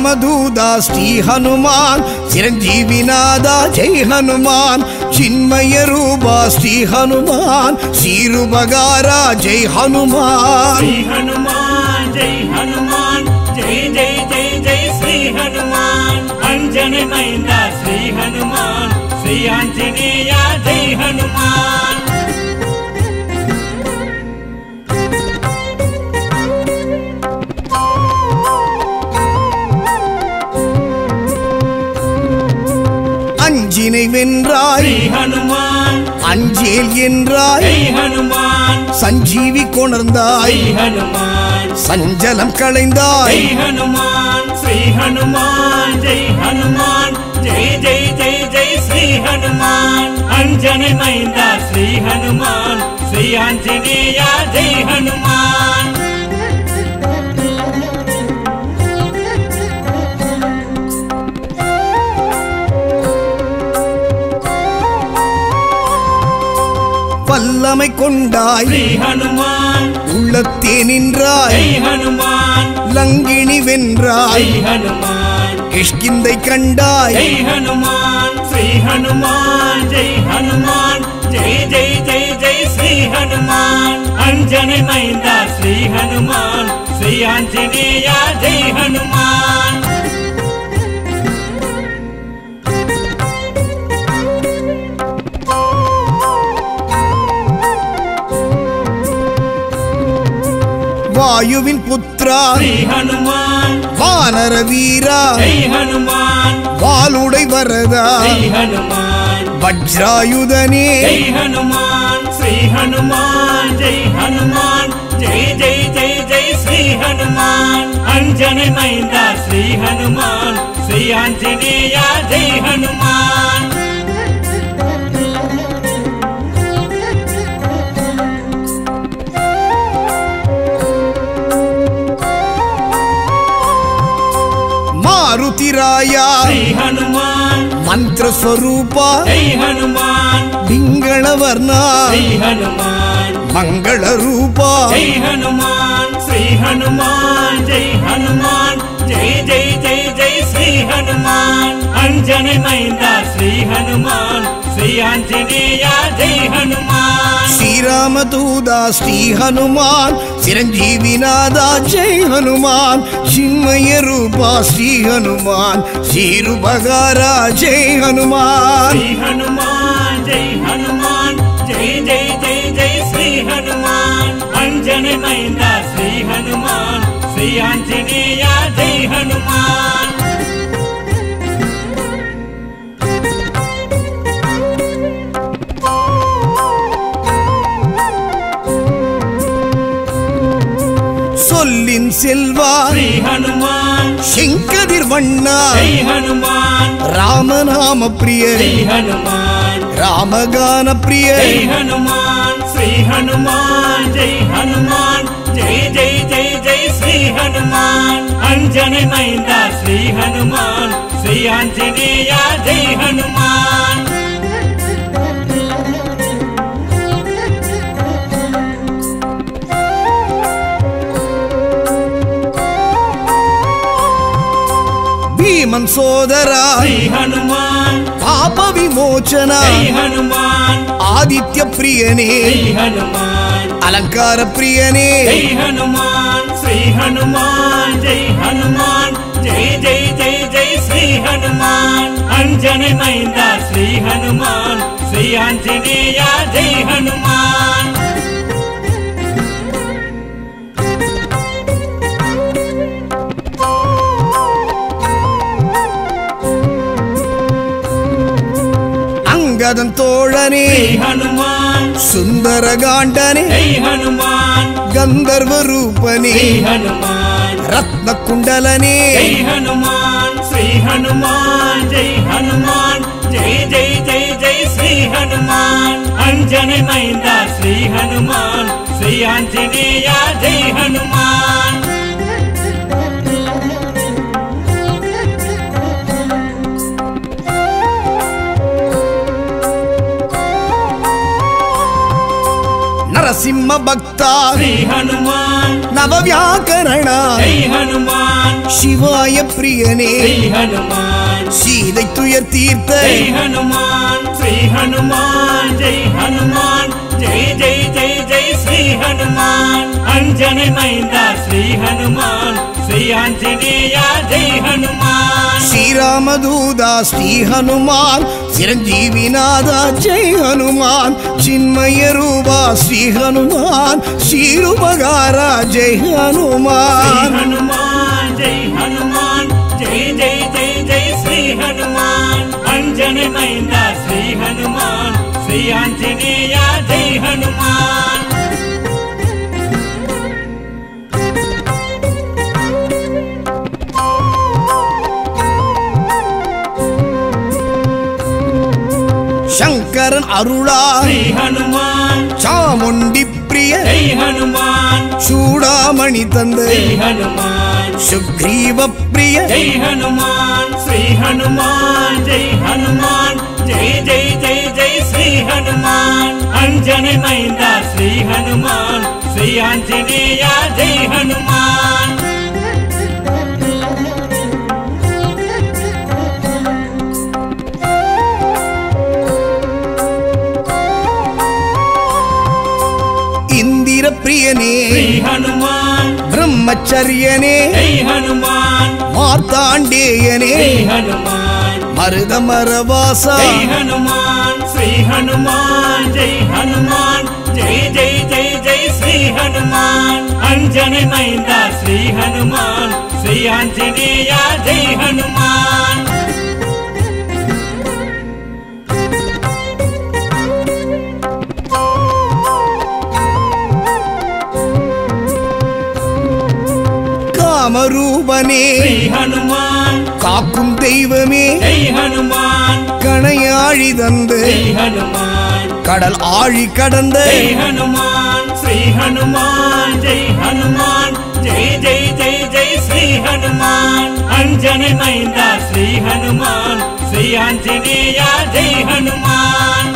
శ్రీరామదూదా శ్రీ హనుమాన్ చిరంజీవినాథ జై హనుమాన్ చిన్మయ రూపా శ్రీ హనుమాన్ శ్రీరుబగారా జై హనుమాన్ శ్రీ హనుమాన్ జై హనుమాన్ జై జై జై జై శ్రీ హనుమాన్ అంజనమైంద శ్రీ హనుమాన్ శ్రీ ఆంజనేయ జై హనుమాన్ அஞ்சினை வென்றாய் శ్రీ హనుమాన్ அஞ்சேல் என்றாய் జై హనుమాన్ சஞ்சீவி கொணர்ந்தாய் శ్రీ హనుమాన్ சஞ்சலம் களைந்தாய் జై హనుమాన్ శ్రీ హనుమాన్ జై హనుమాన్ జై జై జై జై శ్రీ హనుమాన్ అంజనమైంద శ్రీ హనుమాన్ శ్రీ ఆంజనేయ జై హనుమాన్ வல்லமை கொண்டாய் శ్రీ హనుమాన్ உள்ளத்தே நின்றாய் జై హనుమాన్ லங்கினி జై வென்றாய் హనుమాన్ கிஷ்கிந்தை கண்டாய் జై హనుమాన్ శ్రీ హనుమాన్ జై హనుమాన్ జై జై జై జై శ్రీ హనుమాన్ అంజనమైంద శ్రీ హనుమాన్ శ్రీ ఆంజనేయ జై హనుమాన్ வாயுவின் புத்ரா శ్రీ హనుమాన్ வானர வீரா జై హనుమాన్ வாளுடை வரதா జై హనుమాన్ வஜ்ராயுதனே జై హనుమాన్ శ్రీ హనుమాన్ జై హనుమాన్ జై జై జై జై శ్రీ హనుమాన్ అంజనమైంద శ్రీ హనుమాన్ శ్రీ ఆంజనేయ జై హనుమాన్ మారుతిరాయా శ్రీ హనుమాన్ మంత్ర స్వరూప జై హనుమాన్ పింగళవర్ణ శ్రీ హనుమాన్ మంగళ రూప జై హనుమాన్ శ్రీ హనుమాన్ జై హనుమాన్ జై జై జై జై శ్రీ హనుమాన్ అంజనమైంద శ్రీ హనుమాన్ శ్రీ ఆంజనేయ జై హనుమాన్ శ్రీరామదూదా శ్రీ హనుమాన్ చిరంజీవినాథా జై హనుమాన్ చిన్మయ రూపా శ్రీ హనుమాన్ శ్రీరుబగారా జై హనుమాన్ శ్రీ హనుమాన్ జై హనుమాన్ జై జై జై జై శ్రీ హనుమాన్ అంజనమైంద శ్రీ హనుమాన్ శ్రీ ఆంజనేయ జై హనుమాన్ சொல்லின் செல்வா శ్రీ హనుమాన్ செங்கதிர் வண்ணா జై హనుమాన్ ராமநாம பிரிய శ్రీ హనుమాన్ ராமகான பிரிய జై హనుమాన్ శ్రీ హనుమాన్ జై హనుమాన్ జై జై జై జై శ్రీ హనుమాన్ అంజనమైంద శ్రీ హనుమాన్ శ్రీ ఆంజనేయ జై హనుమాన్ భీమన్ సోదరా శ్రీ హనుమాన్ పాప విమోచన జై హనుమాన్ ఆదిత్య ప్రియనే శ్రీ హనుమాన్ అలంకార ప్రియనే జై హనుమాన్ శ్రీ హనుమాన్ జై హనుమాన్ జై జై జై జై శ్రీ హనుమాన్ అంజనమైంద శ్రీ హనుమాన్ శ్రీ ఆంజనేయ జై హనుమాన్ అంగదం తోழனே శ్రీ హనుమాన్ సుందరగాండనే జై హనుమాన్ గంధర్వ రూపనే శ్రీ హనుమాన్ రత్న కుండలనే జై హనుమాన్ శ్రీ హనుమాన్ జై హనుమాన్ జై జై జై జై శ్రీ హనుమాన్ అంజనమైంద శ్రీ హనుమాన్ శ్రీ ఆంజనేయ జై హనుమాన్ నరసింహ భక్త శ్రీ హనుమాన్ நவவியாக்கரணா ஜெய் ஹனுமான் சிவாய பிரியனே ஜெய் ஹனுமான் சீதை துயர் தீர்த்த ஜெய் ஹனுமான் ஸ்ரீ ஹனுமான் ஜெய் ஹனுமான் ஜெய் ஜெய் ஜெய் ஜெய் ஸ்ரீ ஹனுமான் அஞ்சனை மைந்தா ஸ்ரீ ஹனுமான் ஸ்ரீ ஆஞ்சநேயா ஜெய் ஹனுமான் ஸ்ரீராமதூதா ஸ்ரீ ஹனுமான் சிரஞ்சீவிநாதா ஜெய் ஹனுமான் சின்மய ரூபா ஸ்ரீ ஹனுமான் ஸ்ரீருபகாரா ஜெய் ஸ்ரீ ஹனுமான் ஹனுமான் ஜெய் ஹனுமான் ஜெய் ஜெய் ஜெய் ஜெய் ஸ்ரீ ஹனுமான் அஞ்சனை மைந்தா ஸ்ரீ ஹனுமான் ஸ்ரீ ஆஞ்சநேயா ஜெய் ஹனுமான் சங்கரன் அருளா ஸ்ரீ ஹனுமான் சாமுண்டி பிரிய ஜெய் ஹனுமான் சூடாமணி தந்த ஜெய் ஹனுமான் சுக்ரீவ பிரிய ஜெய் ஹனுமான் ஸ்ரீ ஹனுமான் ஜெய் ஹனுமான் ஜெய் ஜெய் ஜெய் ஜெய் ஸ்ரீ ஹனுமான் அஞ்சனை மைந்தா ஸ்ரீ ஹனுமான் ஸ்ரீ ஆஞ்சநேயா ஜெய் ஹனுமான் இந்திர பிரியனே ஸ்ரீ ஹனுமான் பிரம்மச்சரியனே ஜெய் ஹனுமான் மார்த்தாண்டேயனே ஜெய் ஹனுமான் மருதமரவாசா ஜெய் ஹனுமான் ஸ்ரீ ஹனுமான் ஜெய் ஹனுமான் ஜெய் ஜெய் ஜெய் ஜெய் ஸ்ரீ ஹனுமான் அஞ்சனை மைந்தா ஸ்ரீ ஹனுமான் ஸ்ரீ ஆஞ்சநேயா ஜெய் ஹனுமான் காமரூபனே ஸ்ரீ ஹனுமான் காக்கும் தெய்வமே ஜெய் ஹனுமான் கணையாழி தந்து ஜெய் ஹனுமான் கடல் ஆழி கடந்த ஜெய் ஹனுமான் ஸ்ரீ ஹனுமான் ஜெய் ஹனுமான் ஜெய் ஜெய் ஜெய் ஜெய் ஸ்ரீ ஹனுமான் அஞ்சனை மைந்தா ஸ்ரீ ஹனுமான் ஸ்ரீ ஆஞ்சநேயா ஜெய் ஹனுமான்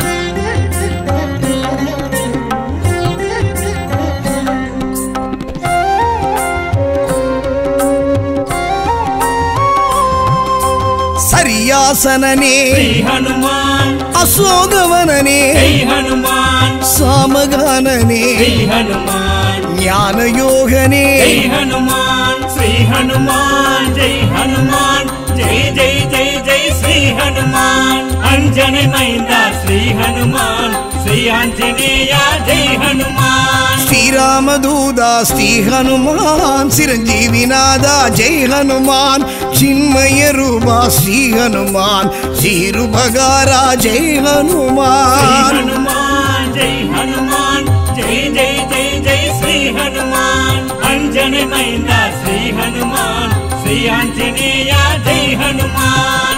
சரியாசனனே ஸ்ரீ ஹனுமான் அசோகவனனே ஜெய் ஹனுமான் சாமகானனே ஸ்ரீ ஹனுமான் ஞான யோகனே ஜெய் ஹனுமான் ஸ்ரீ ஹனுமான் ஜெய் ஹனுமான் ஜெய் ஜெய் ஜெய் ஜெய் ஸ்ரீ ஹனுமான் அஞ்சனை மைந்தா ஸ்ரீ ஹனுமான் ஸ்ரீ ஆஞ்சநேயா ஜெய் ஹனுமான் ஸ்ரீராமதூதா ஸ்ரீ ஹனுமான் சிரஞ்சீவிநாதா ஜெய் ஹனுமான் சின்மய ரூபா ஸ்ரீ ஹனுமான் ஸ்ரீருபகாரா ஜெய் ஸ்ரீ ஹனுமான் ஹனுமான் ஜெய் ஹனுமான் ஜெய் ஜெய் ஜெய் ஜெய் ஸ்ரீ ஹனுமான் அஞ்சனை மைந்தா ஸ்ரீ ஹனுமான் ஸ்ரீ ஆஞ்சநேயா ஜெய் ஹனுமான்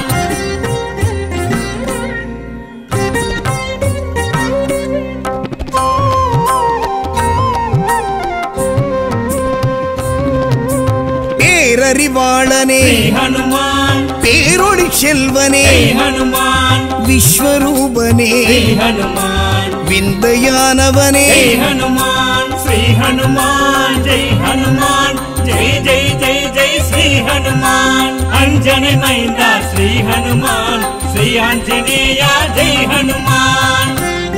பேரறிவாளனே ஸ்ரீ ஹனுமான் பேரொளி செல்வனே ஜெய் ஹனுமான் விஸ்வரூபனே ஸ்ரீ ஹனுமான் விந்தையானவனே ஜெய் ஹனுமான் ஸ்ரீ ஹனுமான் ஜெய் ஹனுமான் ஜெய் ஜெய் ஜெய் ஜெய் ஸ்ரீ ஹனுமான் அஞ்சனை மைந்தா ஸ்ரீ ஹனுமான் ஸ்ரீ ஆஞ்சநேயா ஜெய் ஹனுமான்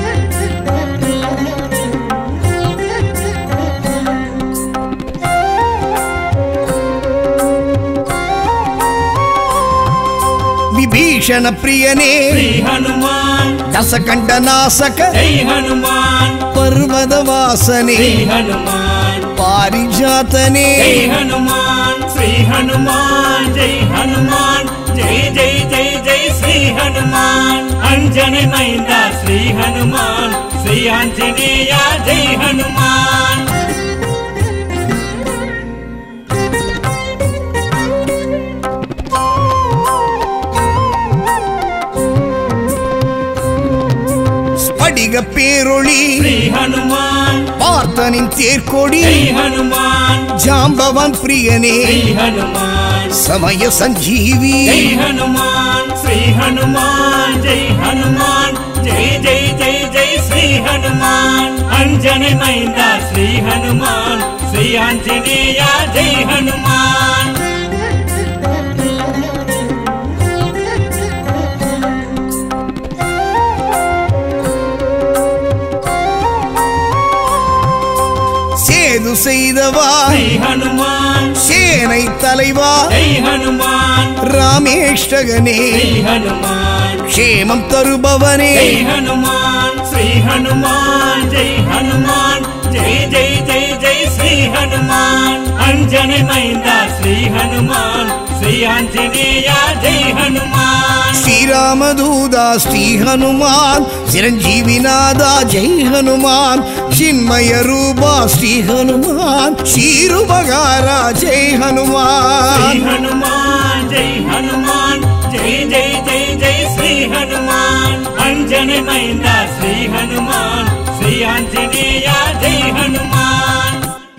விபீஷண பிரியனே ஸ்ரீ ஹனுமான் தசகண்ட நாசக ஜெய் ஹனுமான் பர்வத வாசனே ஸ்ரீ ஹனுமான் பாரிஜாத்தனே ஜெய் ஹனுமான் ஸ்ரீ ஹனுமான் ஜெய் ஹனுமான் ஜெய் ஜெய் ஜெய் ஜெய் ஸ்ரீ ஹனுமான் அஞ்சனை மைந்தா ஸ்ரீ ஹனுமான் ஸ்ரீ ஆஞ்சநேயா ஜெய் ஹனுமான் ஸ்படிக பேரொளி ஸ்ரீ ஹனுமான் பார்த்தனின் தேர்கொடி ஜெய் ஹனுமான் ஜாம்பவான் பிரியனே ஸ்ரீ ஹனுமான் சமய சஞ்சீவி ஜெய் ஹனுமான் ஸ்ரீ ஹனுமான் ஜெய் ஹனுமான் ஜெய் ஜெய் ஜெய் ஜெய் ஸ்ரீ ஹனுமான் அஞ்சனை அஞ்சனை மைந்தா ஸ்ரீ ஹனுமான் ஸ்ரீ ஆஞ்சநேயா ஜெய் ஹனுமான் சேது செய்தவா ஸ்ரீ ஹனுமான் சேனை தலைவா ஜெய் ஹனுமான் ராமேஷ்டகனே ஸ்ரீ ஹனுமான் க்ஷேமம் தருபவனே ஜெய் ஹனுமான் ஸ்ரீ ஹனுமான் ஜெய் ஹனுமான் ஜெய் ஜெய் ஜெய் ஜெய் ஸ்ரீ ஹனுமான் அஞ்சனை மைந்தா ஸ்ரீ ஹனுமான் ஸ்ரீ ஆஞ்சநேயா ஜெய் ஹனுமான் ஸ்ரீராமதூதா ஸ்ரீ ஹனுமான் சிரஞ்சீவிநாதா ஜெய் ஹனுமான் சின்மய ரூபா ஸ்ரீ ஹனுமான் ஸ்ரீருபகாரா ஜெய் ஸ்ரீ ஹனுமான் ஹனுமான் ஜெய் ஹனுமான் ஜெய் ஜெய் ஜெய் ஜெய் ஸ்ரீ ஹனுமான் அஞ்சனை மைந்தா ஸ்ரீ ஹனுமான் ஸ்ரீ ஆஞ்சநேயா ஜெய் ஹனுமான்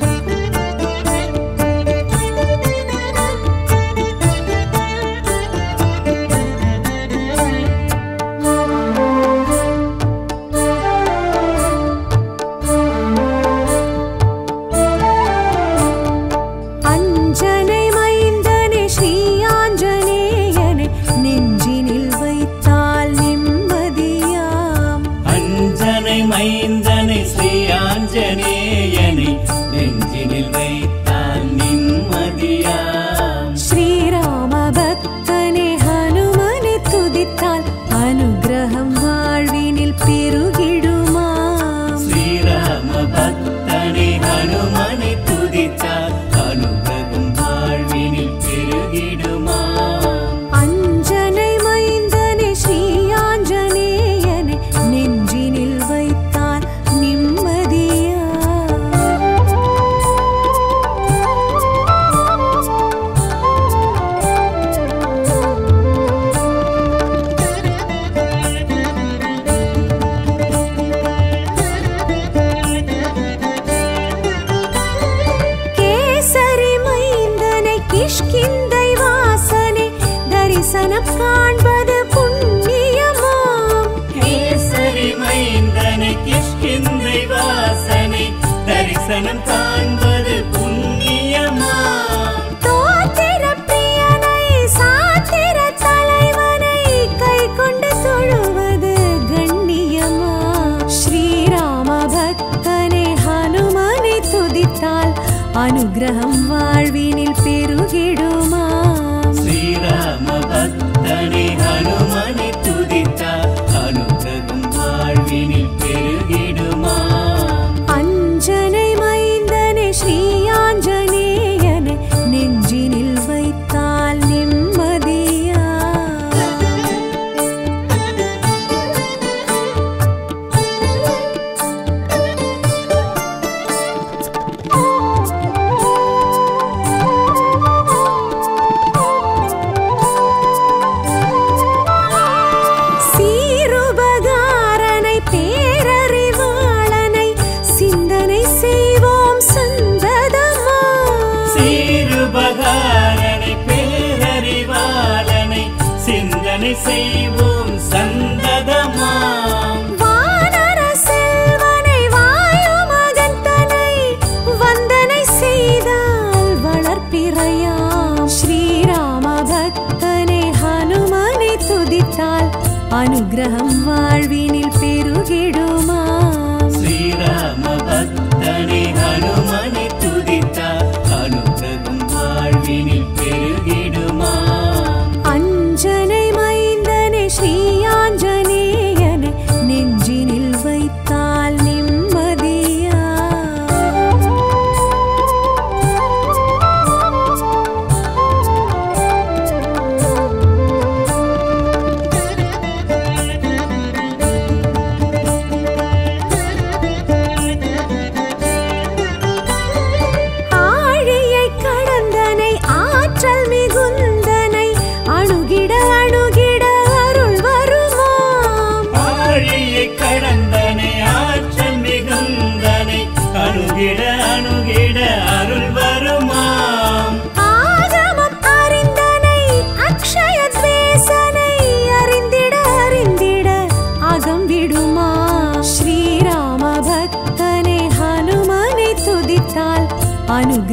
அஞ்சனை மைந்தனே ஸ்ரீ ஆஞ்சநேயனே நெஞ்சினில் வைத்தால் நிம்மதியாம் அஞ்சனை மைந்தனை ஸ்ரீ ஆஞ்சநேயனை நெஞ்சினில் வைத்தான் நிம்மதியாம் ஸ்ரீராம பக்தனே ஹனுமனை துதித்தால் அனுகிரகம் வாழ்வினில் பெருகிடுமாம் ஸ்ரீராம பக்தனை ஹனுமனை துதித்தார் அனுகிரகம் வாழ்வினில் பெருகிடுமாம் அஞ்சனை மைந்தனே ஸ்ரீ ஆஞ்சநேயனே நெஞ்சினில் வைத்தால் நிம்மதியா கேசரி மைந்தனை கிஷ்கிந்தை வாசனை தரிசனம் காண்பது புண்ணியமாம் கேசரி மைந்தனை கிஷ்கிந்தை வாசனை தரிசனம் காண்பது புண்ணியமாம் தோத்திர பிரியனை சாத்திர தலைவனை கை கொண்டு தொழுவது கண்ணியமா ஸ்ரீராம பக்தனை ஹனுமனை துதித்தால் அனுகிரகம் வாழ்வினில் பெருகிடுமாம் ஸ்ரீராம பக்தனை ஹனுமனை துதித்தார் அனுகிரகம் வாழ்வினில் பெருகிடுமாம் அஞ்சனை மைந்தனை ஸ்ரீ ஆஞ்சநேயனை நெஞ்சினில் வைத்தால் நிம்மதியா சீருபகாரனை பேரறிவாளனை சிந்தனை செய்வோம் சந்ததமா சீருபகாரனை பேரறிவாளனை சிந்தனை செய்வோம் சந்ததமாம் வானர செல்வனை வாயு மகந்தனை வந்தனை செய்தால் வளர்ப்பிறையாம் ஸ்ரீராம பக்தனை ஹனுமனை துதித்தால் அனுகிரகம் வாழ்வினில் பெருகிடுமாம் ஸ்ரீராம பக்தனை ஹனுமனை துதித்தார் அனுகிரகம் வாழ்வினில் பெருகிடுமாம் அஞ்சனை மைந்தனை ஸ்ரீ ஆஞ்சநேயனை நெஞ்சினில் வைத்தால் நிம்மதியா ஆழியை கடந்தனை ஆற்றல் மிகுந்தனை அணுகிட அணுகிட அருள்வ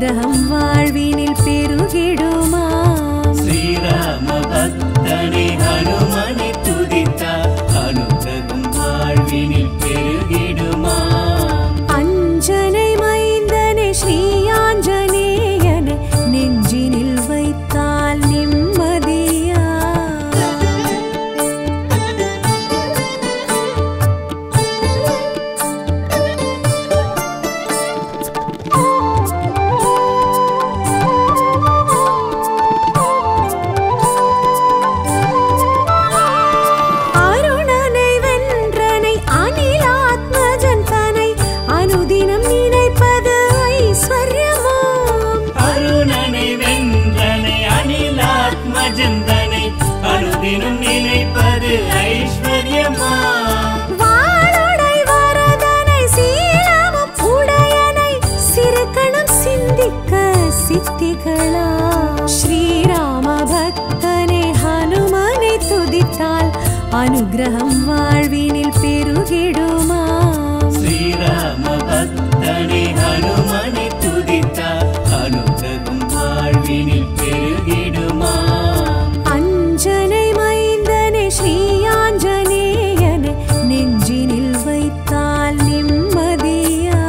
அனுகிரகம் வாழ்வினில் பெருகிடுமாம் ஸ்ரீராம பக்தனை ஹனுமனை துதித்தார் அனுகிரகம் வாழ்வினில் பெருகிடுமா அஞ்சனை மைந்தனை ஸ்ரீயாஞ்சனேயனை நெஞ்சினில் வைத்தால் நிம்மதியா அருணனை வென்றனை அனிலாத்மஜன் தனை அனுதினம் நினைப்பது ஐஸ்வர்யமாம் அருணனை வென்றனை அனிலாத்மஜந்தனை அனுதினம் நினைப்பது ஐஸ்வர்யமா வாளுடை வரதனை சீலமும் உடையனை சிறுகணம் சிந்திக்க சித்திகளா ஸ்ரீராம பக்தனை ஹனுமனை துதித்தால் அனுகிரகம் வாழ்வினில் பெருகிடுமாம் ஸ்ரீராம பக்தனை ஹனுமனை துதித்தார் அனுகிரகம் வாழ்வினில் பெருகிடுமா அஞ்சனை மைந்தனை ஸ்ரீயாஞ்சனேயனை நெஞ்சினில் வைத்தால் நிம்மதியா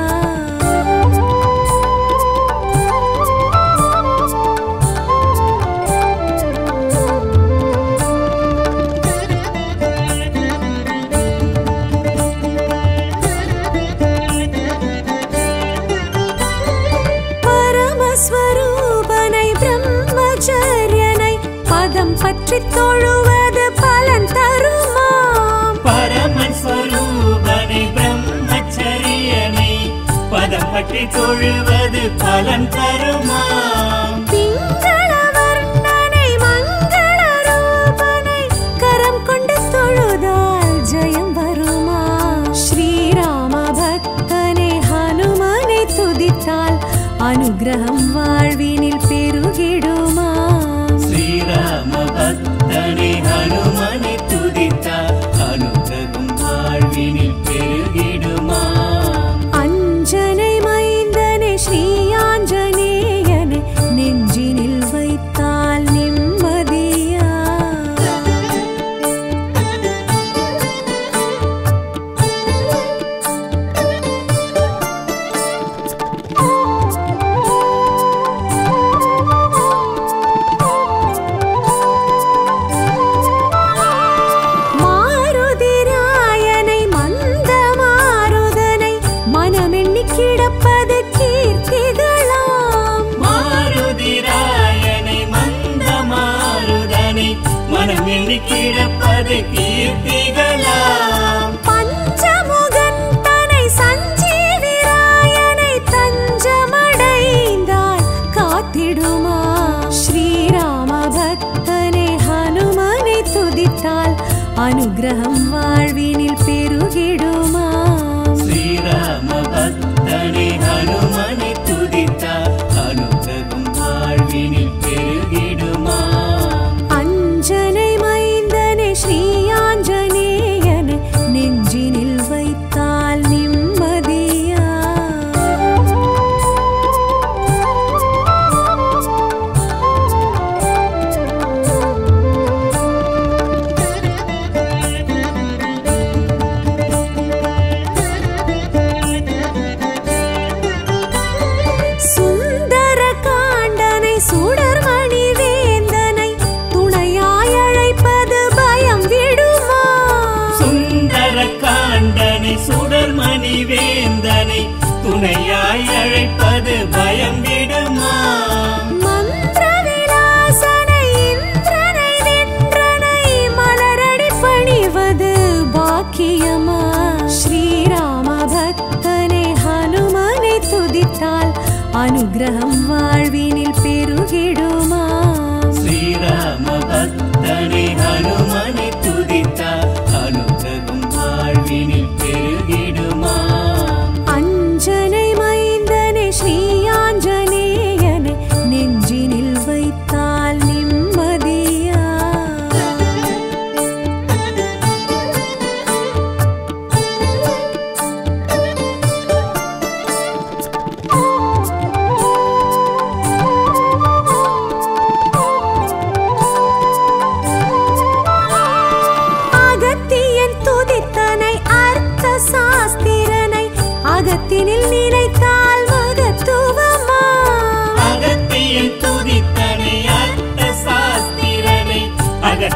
பரமஸ்வரூபனை பிரம்மச்சரியனை பதம் பற்றி தொழுவது பலன் தருமாம் பரமஸ்வரூபனை பிரம்மச்சரியனை பதம் பற்றி தொழுவது பலன் தருமாம் பிங்கள வர்ணனை மங்கள ரூபனை கரம் கொண்டு தொழுதால் ஜெயம் வருமா ஸ்ரீராம பக்தனை ஹனுமனை துதித்தால் அனுகிரகம் வாழ்வினில் பெருகிடுமா ஸ்ரீராம பக்தனை ஹனுமனை துதித்தார் அனுகிரகம் வாழ்வினில் பெருகிடுமா அஞ்சனை மைந்தனை ஸ்ரீயாஞ்சனேயனை நெஞ்சினில் வைத்தால் நிம்மதியா மாருதிராயனை மந்த மாருதனை மனமெண்ணி கிடப்பது கீர்த்திகளாம் மாருதிராயனை மந்த மாருதனை மனம் எண்ணி கிடப்பது கீர்த்திகளாம் பஞ்சமுகன் தனை சஞ்சீவிராயனை தஞ்சமடைந்தால் காத்திடுமா ஸ்ரீராம பக்தனை ஹனுமனை துதித்தால் அனுகிரகம் வாழ்வினில் பெருகிடுமா ஸ்ரீராம பக்தனை ஹனுமனை துதித்தார் அனுகிரகம் வாழ்வினில் பெருகிடுமா அஞ்சனை மைந்தனை ஸ்ரீயாஞ்சனேயனை நெஞ்சினில் வைத்தால் நிம்மதியா சுந்தர காண்டனை சுடர்மணி வேந்தனை துணையாய் அழைப்பது பயம் விடுமா சுந்தர காண்டனை சுடர்மணி வேந்தனை துணையாய் அழைப்பது பயம் விடுமா மந்திர விலாசனை இந்திரனை வென்றனை மலரடி பணிவது பாக்கியமா ஸ்ரீராம பக்தனை ஹனுமனை துதித்தால் அனுகிரகம் வாழ்வினில் பெருகிடுமா ஸ்ரீராம பக்தனை ஹனுமனை துதித்தார் அனுகிரகம் வாழ்வினில் பெருகிடுமா அஞ்சனை மைந்தனை ஸ்ரீயாஞ்சனேயனை நெஞ்சினில் வைத்தால் நிம்மதியா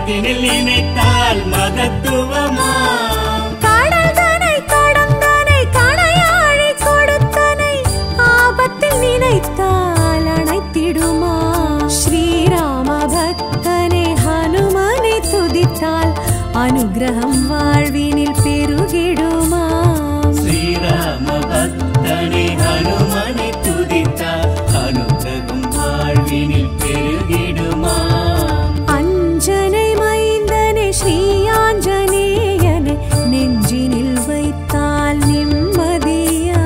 மனதினில் நினைத்தால் மகத்துவமா கடல்தனை கடந்தனை கணையாழி கொடுத்தனை ஆபத்தில் நினைத்தால் அணைத்திடுமா ஸ்ரீராம பக்தனை ஹனுமனை துதித்தால் அனுகிரகம் வாழ்வினில் பெருகிடுமா ஸ்ரீராம பக்தனை ஹனுமனை துதித்தார் அனுகிரகம் வாழ்வினில் பெருகிடுமா அஞ்சனை மைந்தனை ஸ்ரீ ஆஞ்சநேயனை நெஞ்சினில் வைத்தால் நிம்மதியா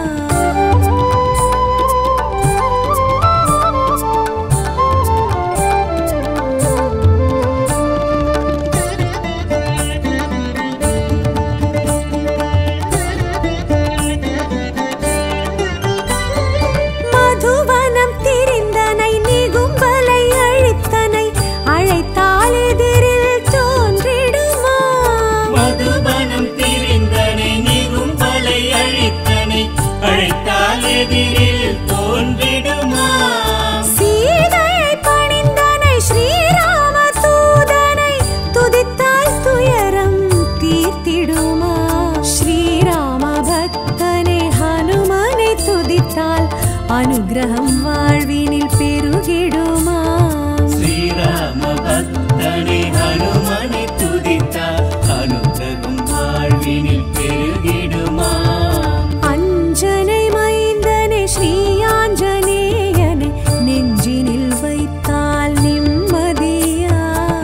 மதுவனம் திரிந்தனை நிகும்பலை அழித்தனை அழைத்தால் எதிரில் தோன்றிடுமா மதுபனம் திரிந்தனை நிகும்பலை அழித்தனை அழைத்தால் எதிரில் தோன்றிடுமா சீதையை பணிந்தனை ஸ்ரீராம தூதனை துதித்தால் துயரம் தீர்த்திடுமா ஸ்ரீராம பக்தனை ஹனுமனை துதித்தால் அனுகிரகம் வாழ்வினில் பெருகிடுமா ஸ்ரீராம பக்தனை ஹனுமனை துதித்தார் அனுகிரகம் வாழ்வினில் பெருகிடுமா அஞ்சனை மைந்தனை ஸ்ரீ ஆஞ்சநேயனை நெஞ்சினில் வைத்தால் நிம்மதியா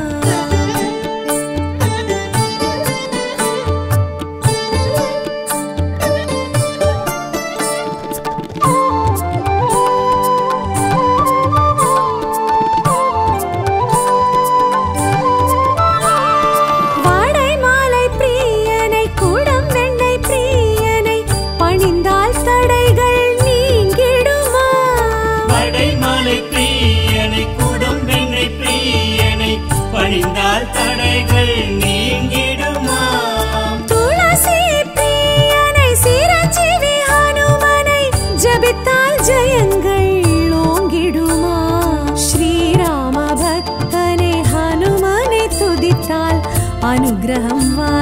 வாடை மாலை பிரியனை குடம் வெண்ணெய் பிரியனை பணிந்தால் தடைகள் நீங்கிடுமா படைமலை பிரியனை குடம் வெண்ணை பிரியனை பணிந்தால் தடைகள் நீங்கிடுமா துளசி பிரியனை சிரஞ்சீவி ஹனுமனை ஜபித்தால் ஜெயங்கள் ஓங்கிடுமா ஸ்ரீராம பக்தனை ஹனுமனை துதித்தால் அனுகிரகம் வா